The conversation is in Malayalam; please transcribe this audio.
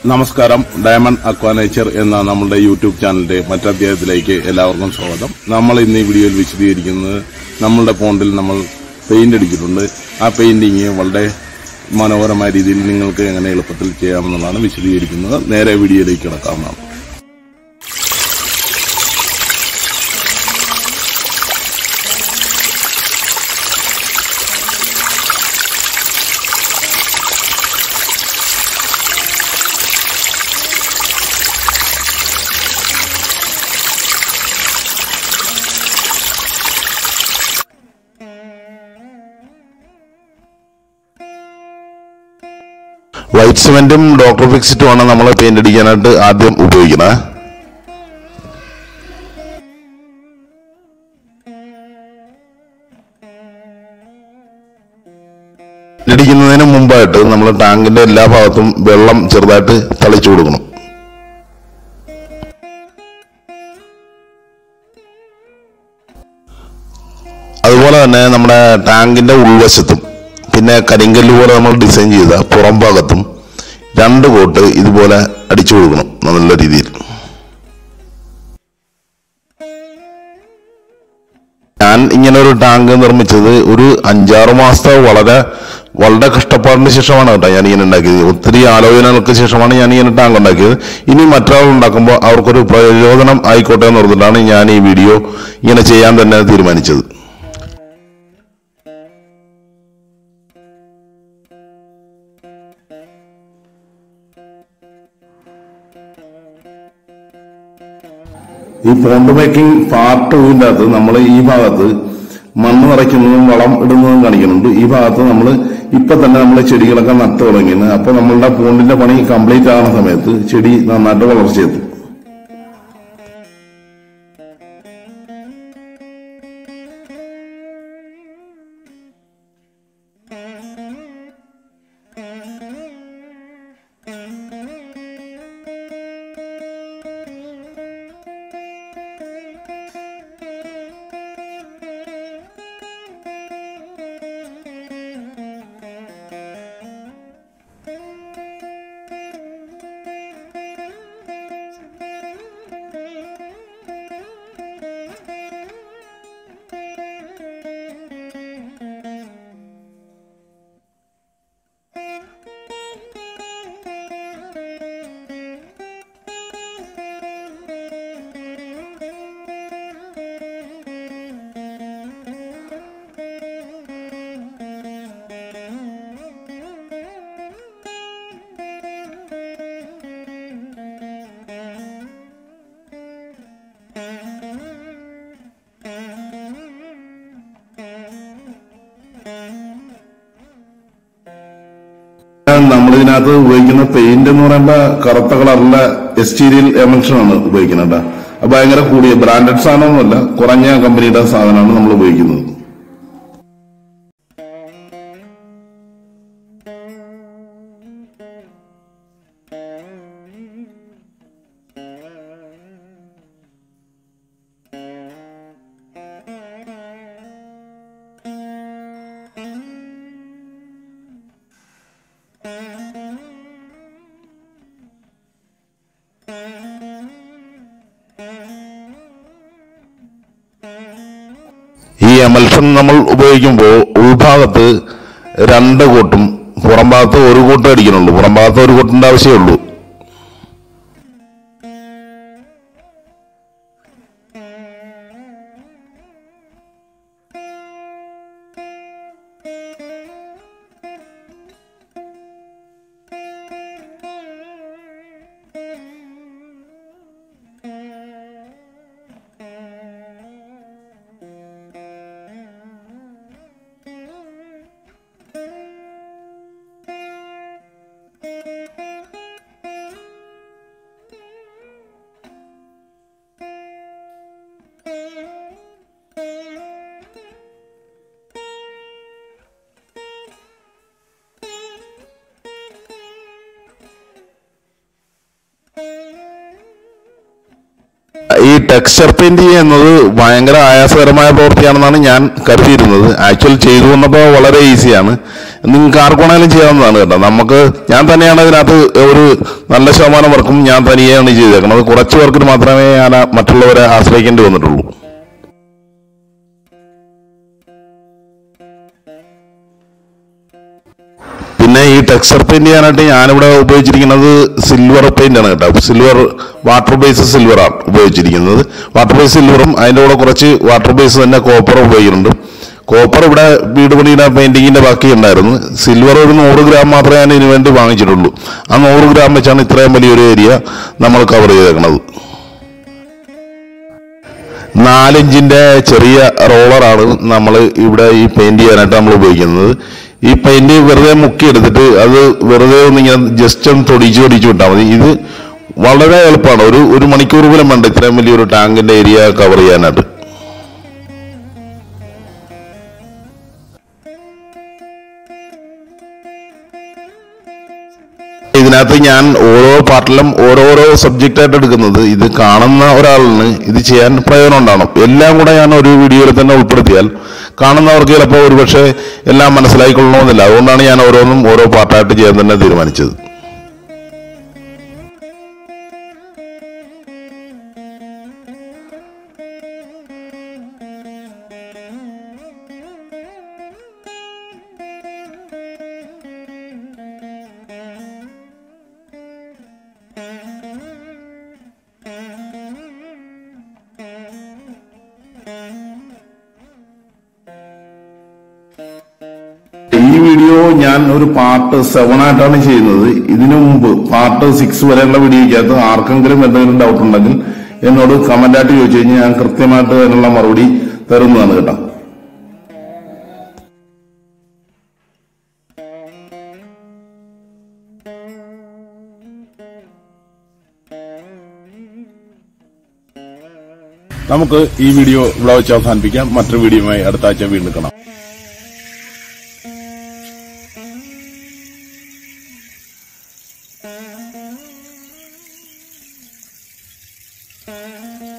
നമസ്കാരം ഡയമണ്ട് അക്വാനേച്ചർ എന്ന നമ്മുടെ യൂട്യൂബ് ചാനലിന്റെ മറ്റധ്യായത്തിലേക്ക് എല്ലാവർക്കും സ്വാഗതം നമ്മൾ ഇന്ന് ഈ വീഡിയോയിൽ വിശദീകരിക്കുന്നത് നമ്മളുടെ പോണ്ടിൽ നമ്മൾ പെയിന്റ് അടിച്ചിട്ടുണ്ട് ആ പെയിന്റിങ് വളരെ മനോഹരമായ രീതിയിൽ നിങ്ങൾക്ക് എങ്ങനെ എളുപ്പത്തിൽ ചെയ്യാമെന്നുള്ളതാണ് വിശദീകരിക്കുന്നത് നേരെ വീഡിയോയിലേക്ക് കിടക്കാവുന്നതാണ് വൈറ്റ് സിമെന്റും ഡോക്ടർ ഫിക്സിറ്റും ആണ് നമ്മൾ പെയിന്റ് അടിക്കാനായിട്ട് ആദ്യം ഉപയോഗിക്കുന്നത് അടിക്കുന്നതിന് മുമ്പായിട്ട് നമ്മൾ ടാങ്കിന്റെ എല്ലാ ഭാഗത്തും വെള്ളം ചെറുതായിട്ട് തളിച്ചു കൊടുക്കണം അതുപോലെ തന്നെ നമ്മുടെ ടാങ്കിന്റെ ഉൾവശത്തും പിന്നെ കരിങ്കല്ല് പോലെ നമ്മൾ ഡിസൈൻ ചെയ്ത പുറം ഭാഗത്തും രണ്ട് കോട്ട് ഇതുപോലെ അടിച്ചു കൊടുക്കണം നല്ല രീതിയിൽ ഞാൻ ഇങ്ങനെ ഒരു ടാങ്ക് നിർമ്മിച്ചത് ഒരു അഞ്ചാറ് മാസത്തെ വളരെ വളരെ കഷ്ടപ്പാടിന് ശേഷമാണ് കേട്ടോ ഞാൻ ഇങ്ങനെ ഉണ്ടാക്കിയത് ഒത്തിരി ആലോചനകൾക്ക് ശേഷമാണ് ഞാൻ ഇങ്ങനെ ടാങ്ക് ഉണ്ടാക്കിയത് ഇനി മറ്റൊരാൾ ഉണ്ടാക്കുമ്പോൾ അവർക്കൊരു പ്രയോജനം ആയിക്കോട്ടെ എന്ന് പറഞ്ഞിട്ടാണ് ഞാൻ ഈ വീഡിയോ ഇങ്ങനെ ചെയ്യാൻ തന്നെ തീരുമാനിച്ചത് ഈ പോണ്ട് മേക്കിംഗ് പാർട്ട് ടൂവിന്റെ അകത്ത് നമ്മൾ ഈ ഭാഗത്ത് മണ്ണ് നിറയ്ക്കുന്നതും വളം ഇടുന്നതും കാണിക്കുന്നുണ്ട് ഈ ഭാഗത്ത് നമ്മൾ ഇപ്പൊ തന്നെ നമ്മൾ ചെടികളൊക്കെ നട്ടു തുടങ്ങിയത് അപ്പൊ നമ്മളുടെ പോണ്ടിന്റെ പണി കംപ്ലീറ്റ് ആകുന്ന സമയത്ത് ചെടി നന്നായിട്ട് വളർച്ചയെത്തും നമ്മൾ ഇതിനകത്ത് ഉപയോഗിക്കുന്ന പെയിന്റ് എന്ന് പറയുമ്പോ കറുത്ത കളറിലെ എസ്റ്റീരിയൽ എമൽഷൻ ആണ് ഉപയോഗിക്കുന്നത് കേട്ടോ അത് ഭയങ്കര കൂടിയ ബ്രാൻഡഡ് സാധനമൊന്നുമല്ല കുറഞ്ഞ കമ്പനിയുടെ സാധനമാണ് നമ്മൾ ഉപയോഗിക്കുന്നത് ഈ എമൽഷൻ നമ്മൾ ഉപയോഗിക്കുമ്പോൾ ഉൾഭാഗത്ത് രണ്ട് കോട്ടും പുറം ഭാഗത്ത് ഒരു കോട്ട് അടിക്കണുള്ളൂ പുറം ഭാഗത്ത് ഒരു കോട്ടിന്റെ ആവശ്യമേ ഉള്ളൂ ഈ ടെക്സ്ചർ പെയിന്റ് എന്നത് ഭയങ്കര ആയാസകരമായ പ്രവൃത്തിയാണെന്നാണ് ഞാൻ കരുതിയിരുന്നത് ആക്ച്വൽ ചെയ്തു വന്നപ്പോൾ വളരെ ഈസിയാണ് നിങ്ങൾക്ക് ആർക്കാണെങ്കിലും ചെയ്യാവുന്നതാണ് കേട്ടോ നമുക്ക് ഞാൻ തന്നെയാണ് ഇതിനകത്ത് ഒരു നല്ല ശതമാനം വർക്കും ഞാൻ തനിയെയാണ് ചെയ്തേക്കുന്നത് കുറച്ച് വർക്കിന് മാത്രമേ ഞാൻ ആ മറ്റുള്ളവരെ ആശ്രയിക്കേണ്ടി വന്നിട്ടുള്ളൂ പിന്നെ ഈ ടെക്സ്ചർ പെയിന്റ് ചെയ്യാനായിട്ട് ഞാനിവിടെ ഉപയോഗിച്ചിരിക്കുന്നത് സിൽവർ പെയിന്റ് ആണ് കേട്ടോ സിൽവർ വാട്ടർ ബേസ് സിൽവർ ആണ് ഉപയോഗിച്ചിരിക്കുന്നത് വാട്ടർ ബേസ് സിൽവറും അതിൻ്റെ കൂടെ കുറച്ച് വാട്ടർ ബേസ് തന്നെ കോപ്പർ ഉപയോഗിക്കുന്നുണ്ട് കോപ്പർ ഇവിടെ വീട് പണിയുടെ പെയിന്റിങ്ങിന്റെ ബാക്കി ഉണ്ടായിരുന്നു സിൽവർ ഒരു നൂറ് ഗ്രാം മാത്രമേ ഞാൻ ഇതിനു വേണ്ടി വാങ്ങിച്ചിട്ടുള്ളൂ ആ നൂറ് ഗ്രാം വെച്ചാണ് ഇത്രയും വലിയൊരു ഏരിയ നമ്മൾ കവർ ചെയ്തേക്കുന്നത് നാലിഞ്ചിന്റെ ചെറിയ റോളറാണ് നമ്മൾ ഇവിടെ ഈ പെയിന്റ് ചെയ്യാനായിട്ട് നമ്മൾ ഉപയോഗിക്കുന്നത് ഈ പെയിന്റ് വെറുതെ മുക്കി എടുത്തിട്ട് അത് വെറുതെ ഒന്ന് ഇങ്ങനെ ജസ്റ്റ് ഒന്ന് തൊടിച്ച് തൊടിച്ച് വിട്ടാൽ മതി ഇത് വളരെ എളുപ്പമാണ് ഒരു ഒരു മണിക്കൂർ പോലും വേണ്ട ഇത്രയും വലിയൊരു ടാങ്കിന്റെ ഏരിയ കവർ ചെയ്യാനായിട്ട് ഇതിനകത്ത് ഞാൻ ഓരോ പാർട്ടിലും ഓരോരോ സബ്ജക്റ്റ് ആയിട്ട് എടുക്കുന്നത് ഇത് കാണുന്ന ഒരാളിന് ഇത് ചെയ്യാൻ പ്രയോജനം ഉണ്ടാവണം എല്ലാം കൂടെ ഞാൻ ഒരു വീഡിയോയിൽ തന്നെ ഉൾപ്പെടുത്തിയാൽ കാണുന്നവർക്ക് ചിലപ്പോൾ ഒരുപക്ഷെ എല്ലാം മനസ്സിലായിക്കൊള്ളണമെന്നില്ല അതുകൊണ്ടാണ് ഞാൻ ഓരോന്നും ഓരോ പാർട്ടായിട്ട് ചെയ്യാൻ തന്നെ തീരുമാനിച്ചത് ഈ വീഡിയോ ഞാൻ ഒരു പാർട്ട് സെവൻ ആയിട്ടാണ് ചെയ്യുന്നത് ഇതിനു മുമ്പ് പാർട്ട് സിക്സ് വരെയുള്ള വീഡിയോയ്ക്കകത്ത് ആർക്കെങ്കിലും എന്തെങ്കിലും ഡൗട്ട് ഉണ്ടെങ്കിൽ എന്നോട് കമന്റ് ആയിട്ട് ചോദിച്ചു കഴിഞ്ഞാൽ ഞാൻ കൃത്യമായിട്ട് അതിനുള്ള മറുപടി തരുന്നതാണ് കേട്ടോ നമുക്ക് ഈ വീഡിയോ ഇവിടെ വെച്ച് അവസാനിപ്പിക്കാം മറ്റൊരു വീഡിയോയുമായി അടുത്ത ആഴ്ച വീണ്ടും കാണാം Thank you.